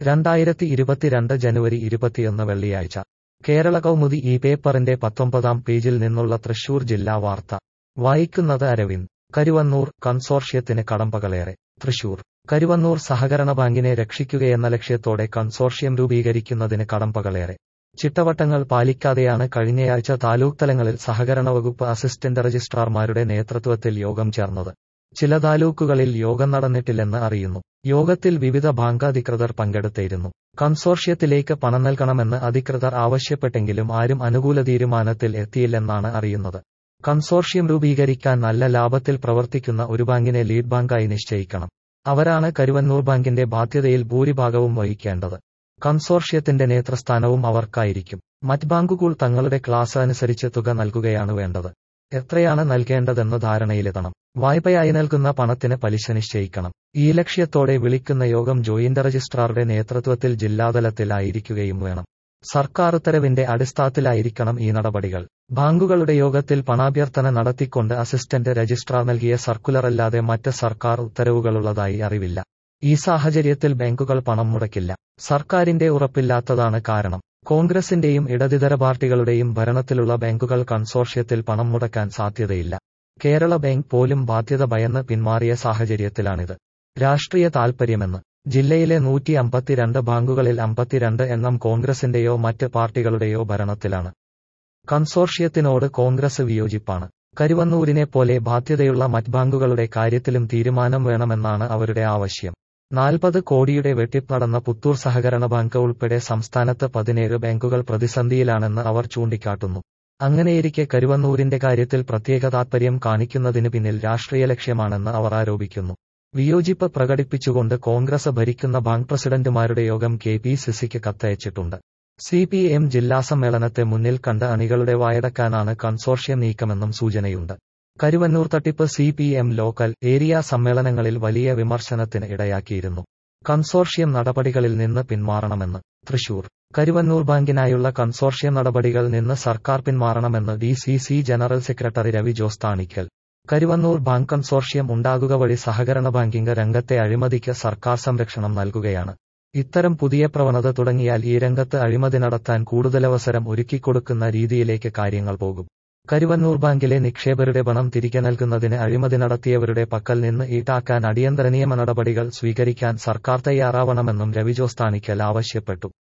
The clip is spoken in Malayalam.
രണ്ടായിരത്തി ഇരുപത്തിരണ്ട് ജനുവരി ഇരുപത്തിയൊന്ന് വെള്ളിയാഴ്ച കേരള കൗമുദി ഈ പേപ്പറിന്റെ പത്തൊമ്പതാം പേജിൽ നിന്നുള്ള തൃശൂർ ജില്ലാ വാർത്ത വായിക്കുന്നത് അരവിന്ദ് കരുവന്നൂർ കൺസോർഷ്യത്തിന് കടമ്പകളേറെ തൃശൂർ കരുവന്നൂർ സഹകരണ ബാങ്കിനെ രക്ഷിക്കുകയെന്ന ലക്ഷ്യത്തോടെ കൺസോർഷ്യം രൂപീകരിക്കുന്നതിന് കടമ്പകളേറെ ചിട്ടവട്ടങ്ങൾ പാലിക്കാതെയാണ് കഴിഞ്ഞയാഴ്ച താലൂക്ക് തലങ്ങളിൽ സഹകരണ വകുപ്പ് അസിസ്റ്റന്റ് രജിസ്ട്രാർമാരുടെ നേതൃത്വത്തിൽ യോഗം ചേർന്നത് ചില താലൂക്കുകളിൽ യോഗം നടന്നിട്ടില്ലെന്ന് അറിയുന്നു യോഗത്തിൽ വിവിധ ബാങ്കാധികൃതർ പങ്കെടുത്തിരുന്നു കൺസോർഷ്യത്തിലേക്ക് പണം നൽകണമെന്ന് അധികൃതർ ആവശ്യപ്പെട്ടെങ്കിലും ആരും അനുകൂല തീരുമാനത്തിൽ എത്തിയില്ലെന്നാണ് അറിയുന്നത് കൺസോർഷ്യം രൂപീകരിക്കാൻ നല്ല ലാഭത്തിൽ പ്രവർത്തിക്കുന്ന ഒരു ബാങ്കിനെ ലീഡ് ബാങ്കായി നിശ്ചയിക്കണം അവരാണ് കരുവന്നൂർ ബാങ്കിന്റെ ബാധ്യതയിൽ ഭൂരിഭാഗവും വഹിക്കേണ്ടത് കൺസോർഷ്യത്തിന്റെ നേതൃസ്ഥാനവും അവർക്കായിരിക്കും മറ്റ് ബാങ്കുകൾ തങ്ങളുടെ ക്ലാസ് അനുസരിച്ച് തുക നൽകുകയാണ് വേണ്ടത് എത്രയാണ് നൽകേണ്ടതെന്ന് ധാരണയിലെത്തണം വായ്പയായി നൽകുന്ന പണത്തിന് പലിശ നിശ്ചയിക്കണം ഈ ലക്ഷ്യത്തോടെ വിളിക്കുന്ന യോഗം ജോയിന്റ് രജിസ്ട്രാറുടെ നേതൃത്വത്തിൽ ജില്ലാതലത്തിലായിരിക്കുകയും വേണം സർക്കാർ ഉത്തരവിന്റെ അടിസ്ഥാനത്തിലായിരിക്കണം ഈ നടപടികൾ ബാങ്കുകളുടെ യോഗത്തിൽ പണാഭ്യർത്ഥന നടത്തിക്കൊണ്ട് അസിസ്റ്റന്റ് രജിസ്ട്രാർ നൽകിയ സർക്കുലറല്ലാതെ മറ്റ് സർക്കാർ ഉത്തരവുകളുള്ളതായി അറിവില്ല ഈ സാഹചര്യത്തിൽ ബാങ്കുകൾ പണം മുടക്കില്ല സർക്കാരിന്റെ ഉറപ്പില്ലാത്തതാണ് കാരണം കോൺഗ്രസിന്റെയും ഇടതിതര പാർട്ടികളുടെയും ഭരണത്തിലുള്ള ബാങ്കുകൾ കൺസോർഷ്യത്തിൽ പണം മുടക്കാൻ സാധ്യതയില്ല കേരള ബാങ്ക് പോലും ബാധ്യത ഭയന്ന് പിന്മാറിയ സാഹചര്യത്തിലാണിത് രാഷ്ട്രീയ താൽപര്യമെന്ന് ജില്ലയിലെ നൂറ്റി അമ്പത്തിരണ്ട് ബാങ്കുകളിൽ അമ്പത്തിരണ്ട് എണ്ണം കോൺഗ്രസിന്റെയോ മറ്റ് പാർട്ടികളുടെയോ ഭരണത്തിലാണ് കൺസോർഷ്യത്തിനോട് കോൺഗ്രസ് വിയോജിപ്പാണ് കരുവന്നൂരിനെ പോലെ ബാധ്യതയുള്ള മറ്റ് ബാങ്കുകളുടെ കാര്യത്തിലും തീരുമാനം വേണമെന്നാണ് അവരുടെ ആവശ്യം നാൽപ്പത് കോടിയുടെ വെട്ടിപ്പ് നടന്ന പുത്തൂർ സഹകരണ ബാങ്ക് ഉൾപ്പെടെ സംസ്ഥാനത്ത് പതിനേഴ് ബാങ്കുകൾ പ്രതിസന്ധിയിലാണെന്ന് അവർ ചൂണ്ടിക്കാട്ടുന്നു അങ്ങനെയിരിക്കെ കരുവന്നൂരിന്റെ കാര്യത്തിൽ പ്രത്യേക താൽപര്യം കാണിക്കുന്നതിന് പിന്നിൽ രാഷ്ട്രീയ ലക്ഷ്യമാണെന്ന് അവർ ആരോപിക്കുന്നു വിയോജിപ്പ് പ്രകടിപ്പിച്ചുകൊണ്ട് കോൺഗ്രസ് ഭരിക്കുന്ന ബാങ്ക് പ്രസിഡന്റുമാരുടെ യോഗം കെ പി സിസിക്ക് കത്തയച്ചിട്ടുണ്ട് സി പി എം ജില്ലാ സമ്മേളനത്തെ മുന്നിൽ കണ്ട് അണികളുടെ വായടക്കാനാണ് കൺസോർഷ്യം നീക്കമെന്നും സൂചനയുണ്ട് കരുവന്നൂർ തട്ടിപ്പ് C P M local area സമ്മേളനങ്ങളിൽ വലിയ വിമർശനത്തിന് ഇടയാക്കിയിരുന്നു കൺസോർഷ്യം നടപടികളിൽ നിന്ന് പിന്മാറണമെന്ന് തൃശൂർ കരുവന്നൂർ ബാങ്കിനായുള്ള കൺസോർഷ്യം നടപടികൾ നിന്ന് സർക്കാർ പിന്മാറണമെന്ന് D C C general secretary Ravi Jose Thanikkal Karuvannur bank consortium ഉണ്ടാകുക വഴി സഹകരണ ബാങ്കിംഗ് രംഗത്തെ അഴിമതിക്ക് സർക്കാർ സംരക്ഷണം നൽകുകയാണ് ഇത്തരം പുതിയ പ്രവണത തുടങ്ങിയാൽ ഈ രംഗത്ത് അഴിമതി നടത്താൻ കൂടുതലവസരം ഒരുക്കിക്കൊടുക്കുന്ന രീതിയിലേക്ക് കാര്യങ്ങൾ പോകും കരുവന്നൂർ ബാങ്കിലെ നിക്ഷേപരുടെ പണം തിരികെ നൽകുന്നതിന് അഴിമതി നടത്തിയവരുടെ പക്കൽ നിന്ന് ഈടാക്കാൻ അടിയന്തര നിയമ നടപടികൾ സ്വീകരിക്കാൻ സർക്കാർ തയ്യാറാവണമെന്നും രവിജോസ് താണിക്കൽ ആവശ്യപ്പെട്ടു